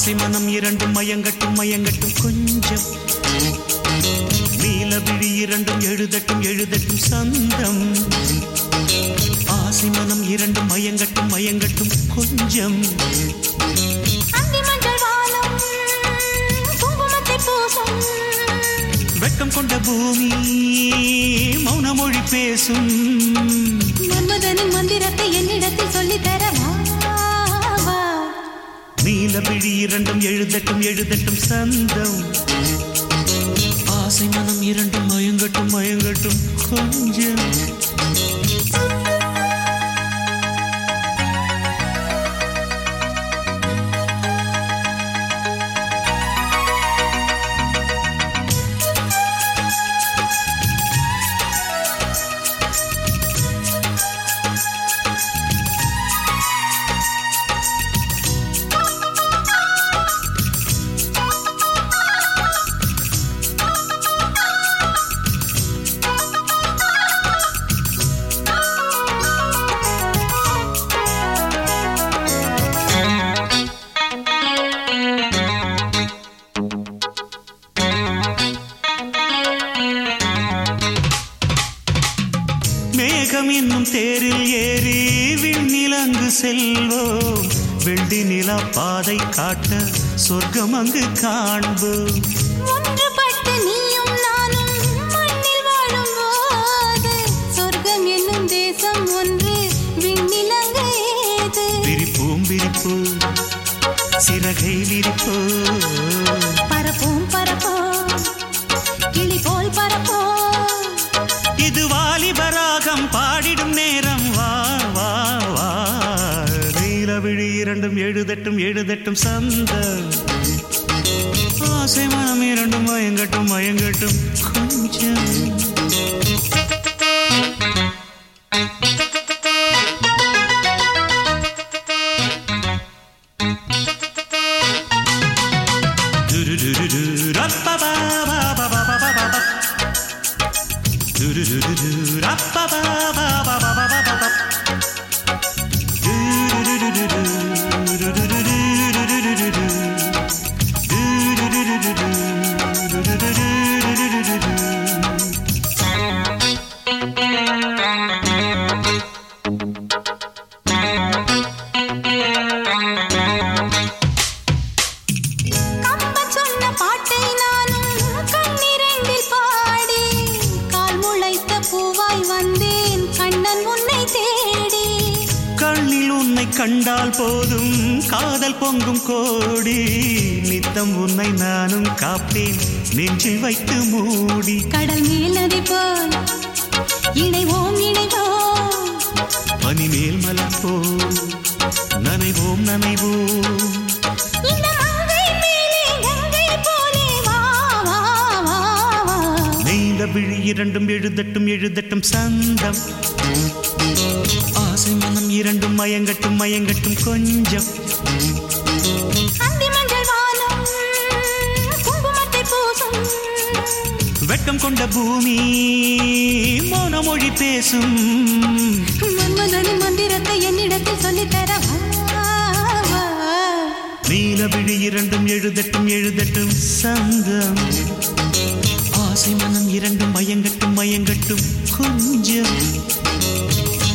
ஆசை மனம் இரண்டும் மயங்கட்டும் மயங்கட்டும் கொஞ்சம் நீல விழி இரண்டும் எழுதட்டும் எழுதட்டும் சந்தம் ஆசை மனம் இரண்டும் மயங்கட்டும் மயங்கட்டும் கொஞ்சம் அந்தி மஞ்சள் வானம் குங்குமத்தை பூசும் வெட்கம் கொண்ட பூமி மௌன மொழி பேசும் மன்மதனின் மந்திரத்தை என்னிடத்தில் சொல்லித் தரவா வா. நீல விழி இரண்டும் எழுதட்டும் எழுதட்டும் சந்தம் ஆசை மனம் இரண்டும் மயங்கட்டும் மயங்கட்டும் கொஞ்சம் மேகம் என்னும் தேரில் ஏறி விண்ணிலங்கு செல்வோம் வெள்ளி நிலா பாதை காட்ட சொர்க்கம் அங்கு காண்போம் ஒன்றுபட்டு நீயும் நானும் மண்ணில் வாழும்போது சொர்க்கம் என்னும் தேசம் ஒன்று விண்ணிலங்க ஏது விரிப்போம் விரிப்போம் சிறகை விரிப்போம் பரப்போம் பரப்போம் கிளி போல் பரப்போம் இது வாலிபராகம் பாடிடும் நேரம் வா வா வா நீல விழி இரண்டும் எழுதட்டும் எழுதட்டும் சந்தம் ஆசை மனம் இரண்டும் மயங்கட்டும் மயங்கட்டும் கொஞ்சம் டுருடுருடு, ரப்பபாபாபாபாபாபாபா. டுருடுருடு, ரப்பபாபாபாபாபாபா. டுருடுருடு, டுருடுருடுருடுருடுரு. டுருடுருடுரு, டுருடுருடுருடுரு. கம்பன் சொன்ன பாட்டை நானும் கண்ணிரண்டில் பாடி கால் முளைத்த பூவாய் வந்தேன் கண்ணன் உன்னை தேடி கண்ணில் உன்னை கண்டால் போதும் காதல் பொங்கும் கோடி நித்தம் உன்னை நானும் காப்பேன் நெஞ்சில் வைத்து மூடி கடல் மேல் நதி போல் இணைவோம் இணைவோம் பனி மேல் மலப்போ நனைவோம் நனைவோம் இந்த மங்கை மேலே கங்கை போலே வா வா வா வா நீல விழி இரண்டும் எழுதட்டும் எழுதட்டும் சந்தம் ஆசை மனம் இரண்டும் மயங்கட்டும் மயங்கட்டும் கொஞ்சம் அந்தி மஞ்சள் வானம் குங்குமத்தை பூசும் வெட்கம் கொண்ட பூமி மௌன மொழி பேசும் மன்மதனின் மந்திரத்தை என்னிடத்தில் சொல்லித் தரவா வா. நீல விழி இரண்டும் எழுதட்டும் எழுதட்டும் சந்தம் ஆசை மனம் இரண்டும் மயங்கட்டும் மயங்கட்டும் கொஞ்சம்